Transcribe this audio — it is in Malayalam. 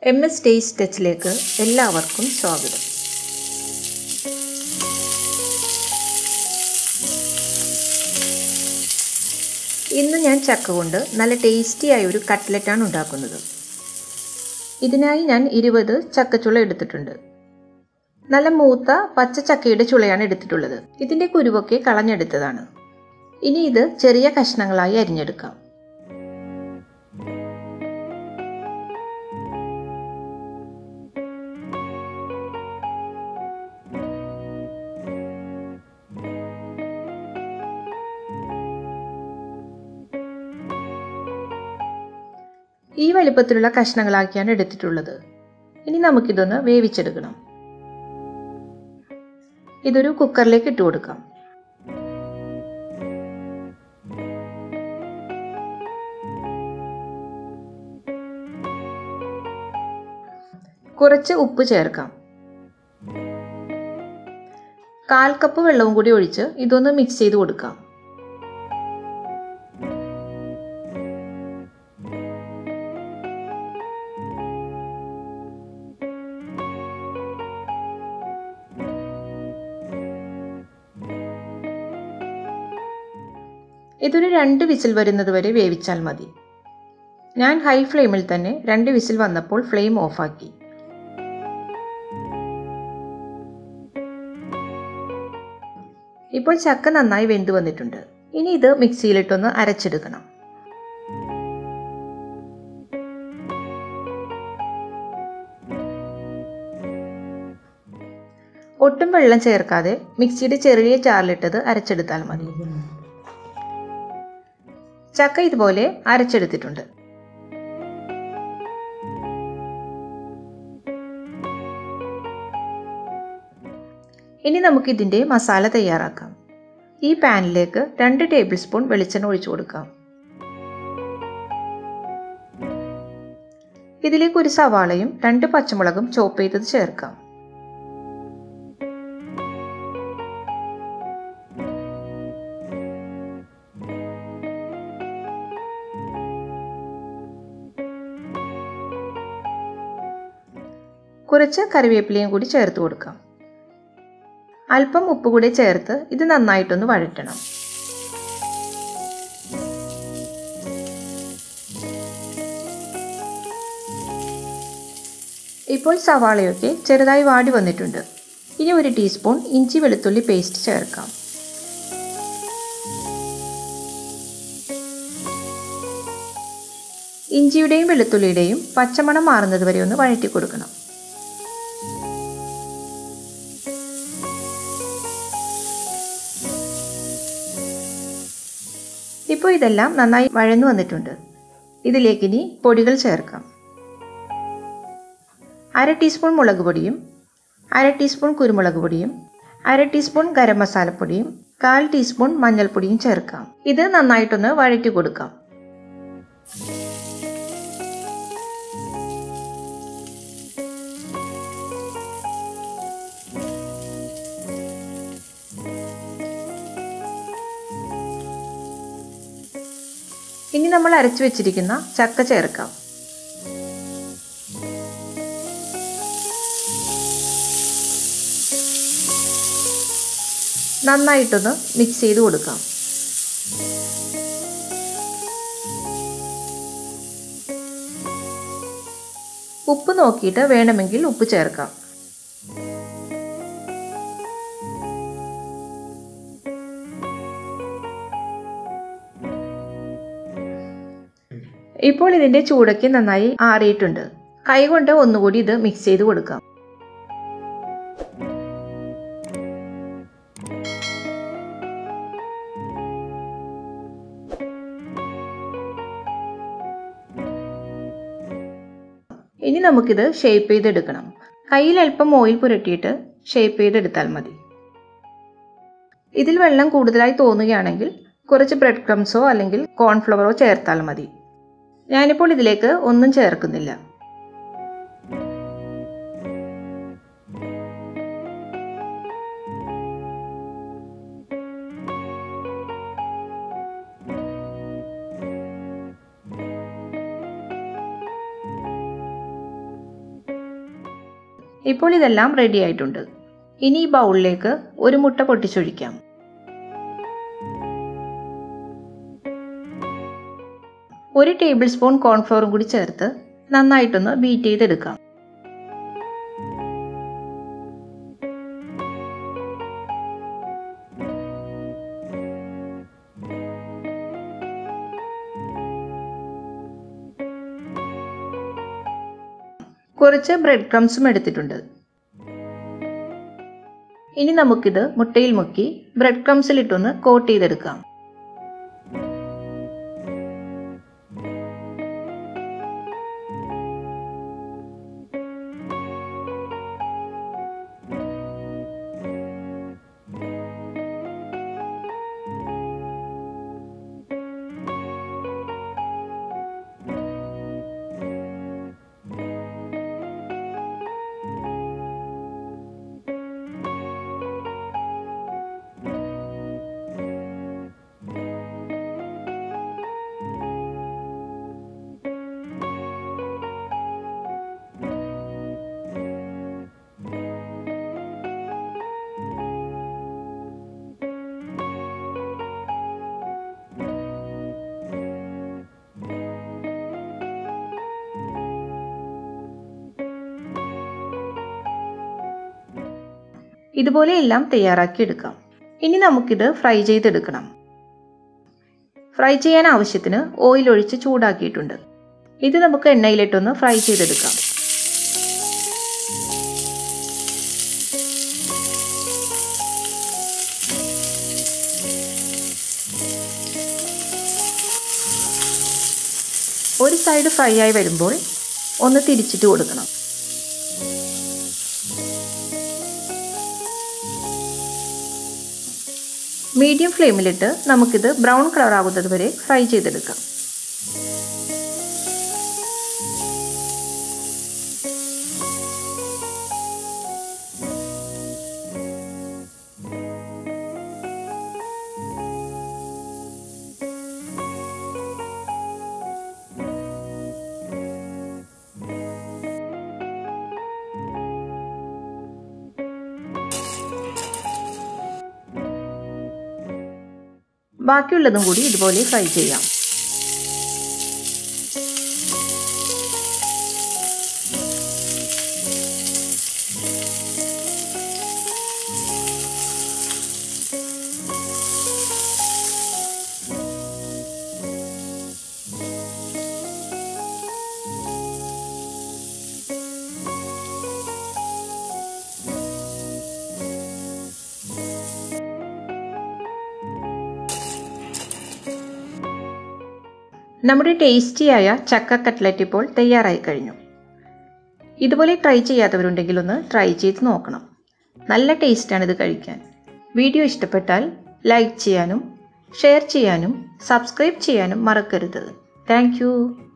എം എസ് ടേസ്റ്റ് ടച്ചിലേക്ക് എല്ലാവർക്കും സ്വാഗതം ഇന്ന് ഞാൻ ചക്ക കൊണ്ട് നല്ല ടേസ്റ്റിയായ ഒരു കട്ട്ലറ്റാണ് ഉണ്ടാക്കുന്നത് ഇതിനായി ഞാൻ ഇരുപത് ചക്കച്ചുള എടുത്തിട്ടുണ്ട് നല്ല മൂത്ത പച്ച ചക്കയുടെ ചുളയാണ് എടുത്തിട്ടുള്ളത് ഇതിൻ്റെ കുരുവൊക്കെ കളഞ്ഞെടുത്തതാണ് ഇനി ഇത് ചെറിയ കഷ്ണങ്ങളായി അരിഞ്ഞെടുക്കാം ഈ വലിപ്പത്തിലുള്ള കഷ്ണങ്ങളാക്കിയാണ് എടുത്തിട്ടുള്ളത് ഇനി നമുക്കിതൊന്ന് വേവിച്ചെടുക്കണം ഇതൊരു കുക്കറിലേക്ക് ഇട്ട് കൊടുക്കാം കുറച്ച് ഉപ്പ് ചേർക്കാം കാൽ കപ്പ് വെള്ളവും കൂടി ഒഴിച്ച് ഇതൊന്ന് മിക്സ് ചെയ്ത് കൊടുക്കാം ഇതൊരു രണ്ട് വിസിൽ വരുന്നത് വരെ വേവിച്ചാൽ മതി ഞാൻ ഹൈ ഫ്ലെയിമിൽ തന്നെ രണ്ട് വിസിൽ വന്നപ്പോൾ ഫ്ലെയിം ഓഫാക്കി ഇപ്പോൾ ചക്ക നന്നായി വെന്ത് വന്നിട്ടുണ്ട് ഇനി ഇത് മിക്സിയിലിട്ടൊന്ന് അരച്ചെടുക്കണം ഒട്ടും വെള്ളം ചേർക്കാതെ മിക്സിയുടെ ചെറിയ ജാറിലിട്ടത് അരച്ചെടുത്താൽ മതി ചക്ക ഇതുപോലെ അരച്ചെടുത്തിട്ടുണ്ട് ഇനി നമുക്ക് ഇതിൻ്റെ മസാല തയ്യാറാക്കാം ഈ പാനിലേക്ക് രണ്ട് ടേബിൾ സ്പൂൺ വെളിച്ചെണ്ണ ഒഴിച്ചു കൊടുക്കാം ഇതിലേക്ക് ഒരു സവാളയും രണ്ട് പച്ചമുളകും ചോപ്പ് ചെയ്തത് ചേർക്കാം കുറച്ച് കറിവേപ്പിലയും കൂടി ചേർത്ത് കൊടുക്കാം അല്പം ഉപ്പ് കൂടി ചേർത്ത് ഇത് നന്നായിട്ടൊന്ന് വഴറ്റണം ഇപ്പോൾ സവാളയൊക്കെ ചെറുതായി വാടി വന്നിട്ടുണ്ട് ഇനി ഒരു ടീസ്പൂൺ ഇഞ്ചി വെളുത്തുള്ളി പേസ്റ്റ് ചേർക്കാം ഇഞ്ചിയുടെയും വെളുത്തുള്ളിയുടെയും പച്ചമണം മാറുന്നത് വരെ ഒന്ന് വഴറ്റി കൊടുക്കണം ഇപ്പോൾ ഇതെല്ലാം നന്നായി വഴന്നു വന്നിട്ടുണ്ട് ഇതിലേക്ക് ഇനി പൊടികൾ ചേർക്കാം അര ടീസ്പൂൺ മുളക് പൊടിയും അര ടീസ്പൂൺ കുരുമുളക് പൊടിയും അര ടീസ്പൂൺ ഗരം മസാലപ്പൊടിയും കാൽ ടീസ്പൂൺ മഞ്ഞൾപ്പൊടിയും ചേർക്കാം ഇത് നന്നായിട്ടൊന്ന് വഴറ്റി കൊടുക്കാം ഇനി നമ്മൾ അരച്ചു വെച്ചിരിക്കുന്ന ചക്ക ചേർക്കാം നന്നായിട്ടൊന്ന് മിക്സ് ചെയ്ത് കൊടുക്കാം ഉപ്പ് നോക്കിയിട്ട് വേണമെങ്കിൽ ഉപ്പ് ചേർക്കാം ഇപ്പോൾ ഇതിൻ്റെ ചൂടൊക്കെ നന്നായി ആറിയിട്ടുണ്ട് കൈകൊണ്ട് ഒന്നുകൂടി ഇത് മിക്സ് ചെയ്ത് കൊടുക്കാം ഇനി നമുക്കിത് ഷേപ്പ് ചെയ്തെടുക്കണം കയ്യിൽ അല്പം ഓയിൽ പുരട്ടിയിട്ട് ഷേപ്പ് ചെയ്തെടുത്താൽ മതി ഇതിൽ വെള്ളം കൂടുതലായി തോന്നുകയാണെങ്കിൽ കുറച്ച് ബ്രെഡ് ക്രംസോ അല്ലെങ്കിൽ കോൺഫ്ലവറോ ചേർത്താൽ മതി ഞാനിപ്പോൾ ഇതിലേക്ക് ഒന്നും ചേർക്കുന്നില്ല ഇപ്പോൾ ഇതെല്ലാം റെഡി ആയിട്ടുണ്ട് ഇനി ഈ ബൗളിലേക്ക് ഒരു മുട്ട പൊട്ടിച്ചൊഴിക്കാം ഒരു ടേബിൾ സ്പൂൺ കോൺഫ്ലോറും കൂടി ചേർത്ത് നന്നായിട്ടൊന്ന് ബീറ്റ് ചെയ്തെടുക്കാം കുറച്ച് ബ്രെഡ് ക്രംസും എടുത്തിട്ടുണ്ട് ഇനി നമുക്കിത് മുട്ടയിൽ മുക്കി ബ്രെഡ് ക്രംസിലിട്ടൊന്ന് കോട്ട് ചെയ്തെടുക്കാം ഇതുപോലെ എല്ലാം തയ്യാറാക്കി എടുക്കാം ഇനി നമുക്കിത് ഫ്രൈ ചെയ്തെടുക്കണം ഫ്രൈ ചെയ്യാൻ ആവശ്യത്തിന് ഓയിൽ ഒഴിച്ച് ചൂടാക്കിയിട്ടുണ്ട് ഇത് നമുക്ക് എണ്ണയിലിട്ടൊന്ന് ഫ്രൈ ചെയ്തെടുക്കാം ഒരു സൈഡ് ഫ്രൈ ആയി വരുമ്പോൾ ഒന്ന് തിരിച്ചിട്ട് കൊടുക്കണം മീഡിയം ഫ്ലെയിമിലിട്ട് നമുക്കിത് ബ്രൗൺ കളർ ആകുന്നത് വരെ ഫ്രൈ ചെയ്തെടുക്കാം ബാക്കിയുള്ളതും കൂടി ഇതുപോലെ ഫ്രൈ ചെയ്യാം നമ്മുടെ ടേസ്റ്റിയായ ചക്ക കട്ട്ലറ്റ് ഇപ്പോൾ തയ്യാറായി കഴിഞ്ഞു ഇതുപോലെ ട്രൈ ചെയ്യാത്തവരുണ്ടെങ്കിൽ ഒന്ന് ട്രൈ ചെയ്ത് നോക്കണം നല്ല ടേസ്റ്റാണ് ഇത് കഴിക്കാൻ വീഡിയോ ഇഷ്ടപ്പെട്ടാൽ ലൈക്ക് ചെയ്യാനും ഷെയർ ചെയ്യാനും സബ്സ്ക്രൈബ് ചെയ്യാനും മറക്കരുത് താങ്ക്